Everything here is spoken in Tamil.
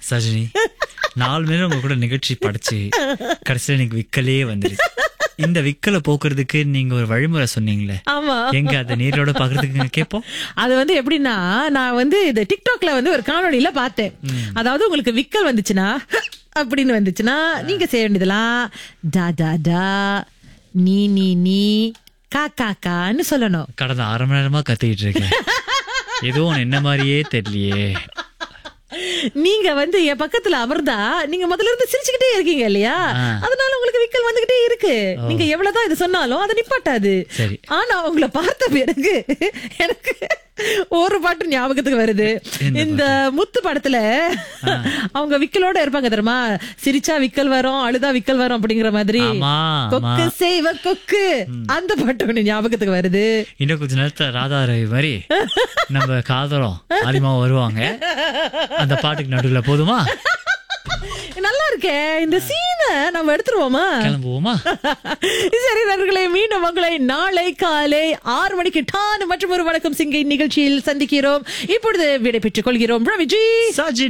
சஜினி நாலு மணி நேரம் உங்க கூட நிகழ்ச்சி படிச்சு கடைசியில எனக்கு விக்கலே வந்துருச்சு இந்த விக்கலை போக்குறதுக்கு நீங்க ஒரு வழிமுறை சொன்னீங்களே ஆமா எங்க அதை நேரோட பாக்குறதுக்கு கேட்போம் அது வந்து எப்படின்னா நான் வந்து இது டிக்டாக்ல வந்து ஒரு காணொளியில பார்த்தேன் அதாவது உங்களுக்கு விக்கல் வந்துச்சுன்னா அப்படின்னு வந்துச்சுன்னா நீங்க செய்ய வேண்டியதெல்லாம் டா டா டா நீ நீ நீ கா கா கான்னு சொல்லணும் கடந்த அரை மணி நேரமா கத்திக்கிட்டு இருக்கேன் எதுவும் என்ன மாதிரியே தெரியலையே நீங்க வந்து என் பக்கத்துல அமர்ந்தா நீங்க முதல்ல இருந்து சிரிச்சுக்கிட்டே இருக்கீங்க இல்லையா ஆ. அதனால உங்களுக்கு விக்கல் வந்துகிட்டே இருக்கு நீங்க எவ்வளவுதான் இது சொன்னாலும் அது நிப்பாட்டாது சரி. ஆனா உங்களை பார்த்த பிறகு எனக்கு ஒரு பாட்டு ஞாபகத்துக்கு வருது எந்த இந்த முத்து படத்துல அவங்க விக்கலோட இருப்பாங்க தெரியுமா சிரிச்சா விக்கல் வரும் அழுதா விக்கல் வரும் அப்படிங்கிற மாதிரி ஆமா, கொக்கு ஆமா. செய்வ கொக்கு அந்த பாட்டு ஒண்ணு ஞாபகத்துக்கு வருது இன்னும் கொஞ்ச நேரத்துல ராதா ரவி மாதிரி நம்ம காதலம் அதிகமா வருவாங்க அந்த பாட்டுக்கு நடுவுல போதுமா நல்லா இருக்கே இந்த சீனை நம்ம எடுத்துருவோமா கிளம்புவோமா சரி நண்பர்களே மீண்டும் உங்களை நாளை காலை ஆறு மணிக்கு டான் மற்றும் ஒரு வணக்கம் சிங்கை நிகழ்ச்சியில் சந்திக்கிறோம் இப்பொழுது விடை பெற்றுக் கொள்கிறோம் ரவிஜி சஜினி